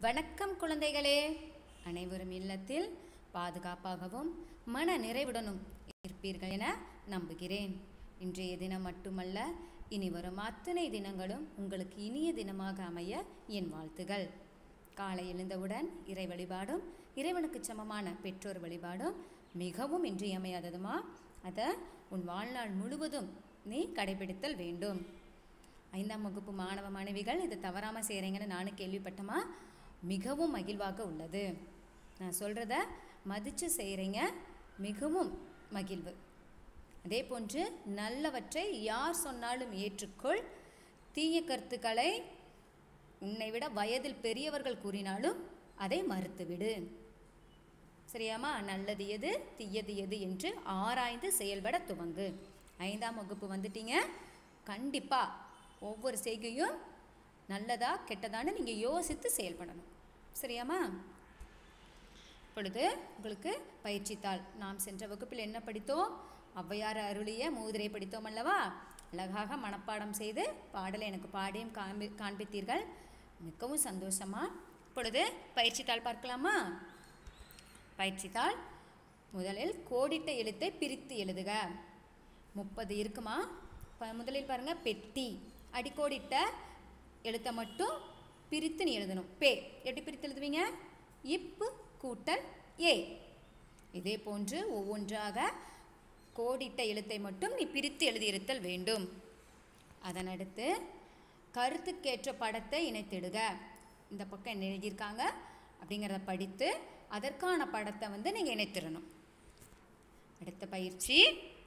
வணக்கம் குழந்தைகளே அனைவரும் இல்லத்தில் பாதுகாப்பாகவும் மன நிறைவுடனும் இருப்பீர்கள் என நம்புகிறேன் இன்றைய தினம் மட்டுமல்ல இனி வரும் அத்தனை தினங்களும் உங்களுக்கு இனிய தினமாக அமைய என் வாழ்த்துகள் காலை எழுந்தவுடன் இறை வழிபாடும் இறைவனுக்கு சமமான பெற்றோர் வழிபாடும் மிகவும் இன்றியமையாததுமா அதை உன் வாழ்நாள் முழுவதும் நீ கடைபிடித்தல் வேண்டும் ஐந்தாம் வகுப்பு மாணவ மாணவிகள் இதை தவறாமல் செய்கிறீங்கன்னு நானும் கேள்விப்பட்டமா மிகவும் மகிழ்வாக உள்ளது நான் சொல்கிறத மதித்து செய்கிறீங்க மிகவும் மகிழ்வு அதே போன்று நல்லவற்றை யார் சொன்னாலும் ஏற்றுக்கொள் தீய கருத்துக்களை உன்னை விட வயதில் பெரியவர்கள் கூறினாலும் அதை மறுத்துவிடு சரியாமா நல்லது எது தீயது எது என்று ஆராய்ந்து செயல்பட துவங்கு ஐந்தாம் வகுப்பு வந்துட்டீங்க கண்டிப்பாக ஒவ்வொரு செய்கையும் நல்லதா கெட்டதான்னு நீங்கள் யோசித்து செயல்படணும் சரியாமா இப்பொழுது உங்களுக்கு பயிற்சித்தாள் நாம் சென்ற வகுப்பில் என்ன படித்தோம் ஔவையார் அருளிய மூதிரை படித்தோம் அல்லவா அழகாக மனப்பாடம் செய்து பாடலை எனக்கு பாடியும் காண்பி காண்பித்தீர்கள் மிகவும் சந்தோஷமா இப்பொழுது பயிற்சித்தாள் பார்க்கலாமா பயிற்சித்தாள் முதலில் கோடிட்ட எழுத்தை பிரித்து எழுதுக முப்பது இருக்குமா இப்போ முதலில் பாருங்கள் பெட்டி அடிக்கோடிட்ட எழுத்தை மட்டும் பிரித்து நீ எழுதணும் பே எப்படி பிரித்து எழுதுவீங்க இப்பு கூட்டல் ஏ இதே போன்று ஒவ்வொன்றாக கோடிட்ட எழுத்தை மட்டும் நீ பிரித்து எழுதியிருத்தல் வேண்டும் அதனடுத்து கருத்துக்கேற்ற படத்தை இணைத்திடுக இந்த பக்கம் என்ன எழுதியிருக்காங்க அப்படிங்கிறத படித்து அதற்கான படத்தை வந்து நீங்கள் இணைத்திடணும் அடுத்த பயிற்சி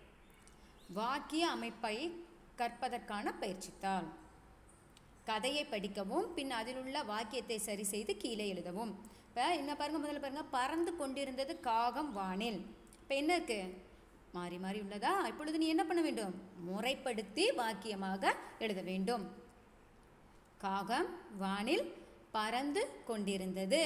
வாக்கிய அமைப்பை கற்பதற்கான பயிற்சித்தாள் கதையை படிக்கவும் பின் அதில் உள்ள வாக்கியத்தை சரி செய்து கீழே எழுதவும் இப்போ என்ன பாருங்கள் முதல்ல பாருங்கள் பறந்து கொண்டிருந்தது காகம் வானில் இப்போ என்ன இருக்கு மாறி மாறி உள்ளதா இப்பொழுது நீ என்ன பண்ண வேண்டும் முறைப்படுத்தி வாக்கியமாக எழுத வேண்டும் காகம் வானில் பறந்து கொண்டிருந்தது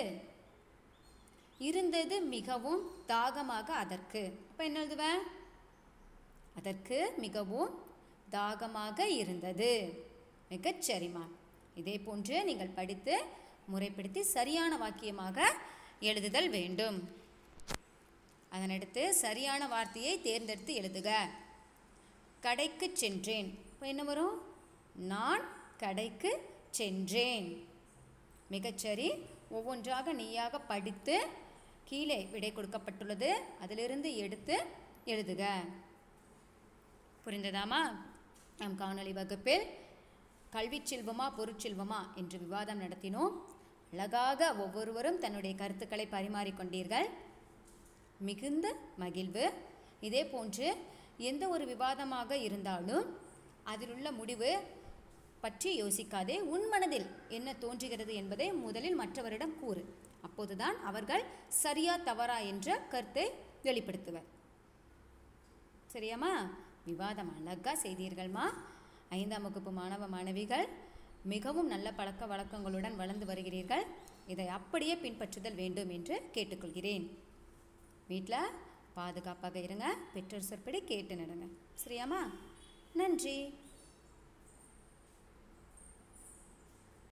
இருந்தது மிகவும் தாகமாக அதற்கு அப்போ என்ன எழுதுவேன் அதற்கு மிகவும் தாகமாக இருந்தது மிகச்சரிமா இதே போன்று நீங்கள் படித்து முறைப்படுத்தி சரியான வாக்கியமாக எழுதுதல் வேண்டும் அதனடுத்து சரியான வார்த்தையை தேர்ந்தெடுத்து எழுதுக கடைக்கு சென்றேன் இப்போ என்ன வரும் நான் கடைக்கு சென்றேன் மிகச்சரி ஒவ்வொன்றாக நீயாக படித்து கீழே விடை கொடுக்கப்பட்டுள்ளது அதிலிருந்து எடுத்து எழுதுக புரிந்ததாமா நம் காணொளி வகுப்பில் கல்வி செல்வமா பொருட்செல்வமா என்று விவாதம் நடத்தினோம் அழகாக ஒவ்வொருவரும் தன்னுடைய கருத்துக்களை பரிமாறிக்கொண்டீர்கள் மிகுந்த மகிழ்வு இதே போன்று எந்த ஒரு விவாதமாக இருந்தாலும் அதில் உள்ள முடிவு பற்றி யோசிக்காதே உன் மனதில் என்ன தோன்றுகிறது என்பதை முதலில் மற்றவரிடம் கூறு அப்போதுதான் அவர்கள் சரியா தவறா என்ற கருத்தை வெளிப்படுத்துவர் சரியாம்மா விவாதம் அழகாக செய்தீர்கள்மா ஐந்தாம் வகுப்பு மாணவ மாணவிகள் மிகவும் நல்ல பழக்க வழக்கங்களுடன் வளர்ந்து வருகிறீர்கள் இதை அப்படியே பின்பற்றுதல் வேண்டும் என்று கேட்டுக்கொள்கிறேன் வீட்டில் பாதுகாப்பாக இருங்க பெற்றோர் சொற்படி கேட்டு நடுங்க சரியாம்மா நன்றி